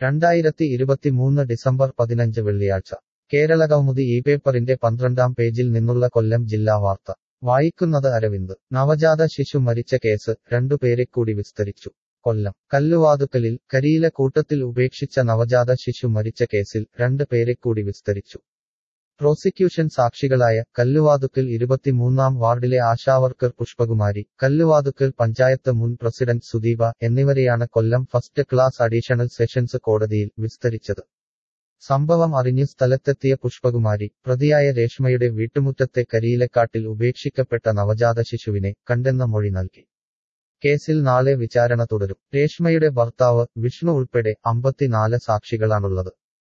രണ്ടായിരത്തി ഇരുപത്തിമൂന്ന് ഡിസംബർ പതിനഞ്ച് വെള്ളിയാഴ്ച കേരളകൗമുദി ഈ പേപ്പറിന്റെ പന്ത്രണ്ടാം പേജിൽ നിന്നുള്ള കൊല്ലം ജില്ലാ വാർത്ത വായിക്കുന്നത് അരവിന്ദ് നവജാത ശിശു മരിച്ച കേസ് രണ്ടുപേരെ കൂടി വിസ്തരിച്ചു കൊല്ലം കല്ലുവാതുക്കലിൽ കരിയില കൂട്ടത്തിൽ ഉപേക്ഷിച്ച നവജാത ശിശു മരിച്ച കേസിൽ രണ്ട് പേരെ കൂടി വിസ്തരിച്ചു പ്രോസിക്യൂഷൻ സാക്ഷികളായ കല്ലുവാതുക്കൽ ഇരുപത്തിമൂന്നാം വാർഡിലെ ആശാവർക്കർ പുഷ്പകുമാരി കല്ലുവാതുക്കൽ പഞ്ചായത്ത് മുൻ പ്രസിഡന്റ് സുദീപ എന്നിവരെയാണ് Kollam first class additional sessions കോടതിയിൽ വിസ്തരിച്ചത് സംഭവം അറിഞ്ഞ് സ്ഥലത്തെത്തിയ പുഷ്പകുമാരി പ്രതിയായ രേഷ്മയുടെ വീട്ടുമുറ്റത്തെ കരിയിലക്കാട്ടിൽ ഉപേക്ഷിക്കപ്പെട്ട നവജാത ശിശുവിനെ കണ്ടെന്ന മൊഴി നൽകി കേസിൽ നാളെ വിചാരണ തുടരും രേഷ്മയുടെ ഭർത്താവ് വിഷ്ണു ഉൾപ്പെടെ അമ്പത്തിനാല് സാക്ഷികളാണുള്ളത്